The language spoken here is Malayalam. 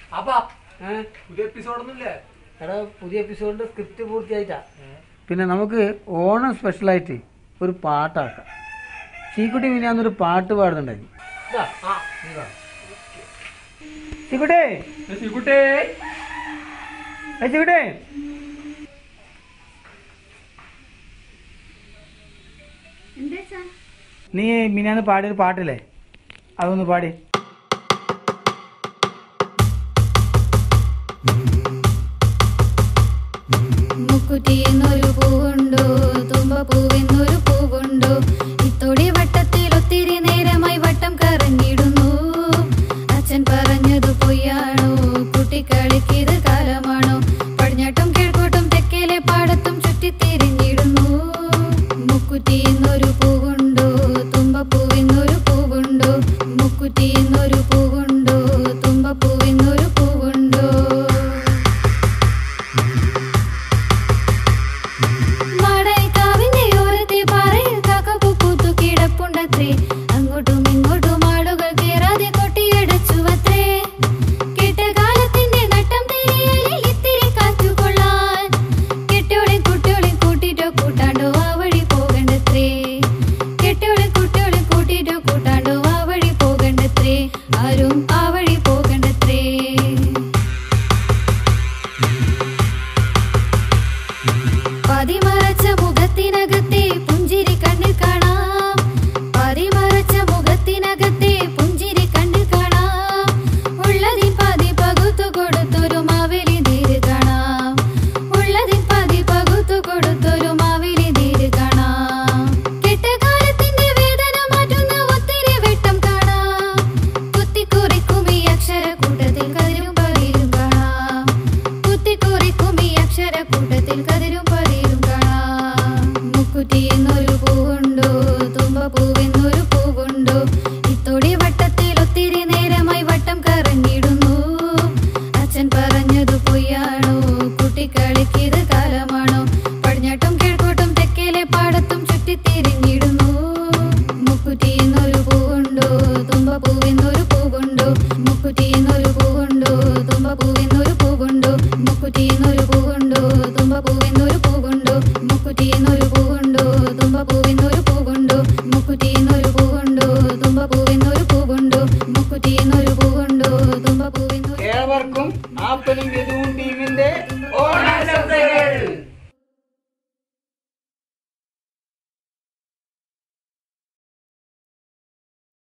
അപ്പാ ഏഹ് പുതിയ എപ്പിസോഡൊന്നും ഇല്ലേ എടാ പുതിയ എപ്പിസോഡിന്റെ സ്ക്രിപ്റ്റ് പൂർത്തിയായിട്ടാ പിന്നെ നമുക്ക് ഓണം സ്പെഷ്യലായിട്ട് ഒരു പാട്ടാക്കാം ചീക്കുട്ടി മിനിയാന്നൊരു പാട്ട് പാടുന്നുണ്ടായി ഇതാ, ആ, നീ പറ. ചീക്കുട്ടേ ഏ, ശിവകുട്ടേ ഏ ചീക്കുട്ടേ എന്താ നീ മിനിയാന്ന് പാടിയൊരു പാട്ടില്ലേ അതൊന്ന് പാടി മുക്കുറ്റി എന്നൊരു പൂവുണ്ടോ തുമ്പപ്പൂവെന്നൊരു പൂവുണ്ടോ ഇത്തോടെ വട്ടത്തിൽ ഒത്തിരി നേരമായി വട്ടം കറങ്ങിടുന്നു അച്ഛൻ പറഞ്ഞതു പൊയ്യാണോ കുട്ടിക്കളിക്കിത് കാലമാണോ പടിഞ്ഞാട്ടും കിഴക്കോട്ടും തെക്കേലെ പാടത്തും ചുറ്റിത്തിരിഞ്ഞിടുന്നു മുക്കുറ്റി എന്നൊരു പൂവുണ്ടോ തുമ്പപ്പൂവെന്നൊരു പൂവുണ്ടോ മുക്കുറ്റി എന്നൊരു പൂവുണ്ടോ തുമ്പപ്പൂവെന്നൊരു പൂവുണ്ടോ മാടായിക്കാവിന്റെ ഓരത്തെ പാറയിൽ കാക്കപ്പൂ പൂത്തു കിടപ്പുണ്ടത്രേ അങ്ങോട്ടും ഇങ്ങോട്ടും ആളുകൾ കേറാതെ കൊട്ടിയടച്ചുവത്രേ കെട്ടകാലത്തിന്റെ നട്ടം തിരിയലിൽ ഇത്തിരി കാറ്റു കൊള്ളാൻ കെട്ടോളെ കുട്ടിയോളെ കൂട്ടിട്ടോ കൂട്ടാണ്ടോ ആ വഴി പോകണ്ടത്രേ കെട്ടോളെ കുട്ടിയോളെ കൂട്ടിട്ടോ കൂട്ടാണ്ടോ ആ വഴി പോകണ്ടത്രേ ആരും ആ വഴി പോകണ്ടത്രേ പതിമറച്ച മുഖത്തിനകത്തെ പുഞ്ചിരി കണ്ണിൽ കാണാം പതിമറച്ച മുഖത്തിനകത്തെ പുഞ്ചിരി കണ്ണിൽ കാണാം ഉള്ളതിൻ പതി പകുത്തു കൊടുത്തൊരു മാവേലി നീര് കാണാം ഉള്ളതിൻ പതി പകുത്തു കൊടുത്തൊരു മാവേലി നീര് കാണാം കെട്ടകാലത്തിന്റെ വേദന മാറ്റുന്ന ഒത്തിരി വെട്ടം കാണാം കുത്തിക്കുറിക്കും ഈ അക്ഷരക്കൂട്ടത്തിൽ കതിരും പതിരും കാണാം കുത്തിക്കുറിക്കും ഈ അക്ഷരക്കൂട്ടത്തിൽ കതിരും പതിരും കാണാം മുക്കുറ്റി എന്ന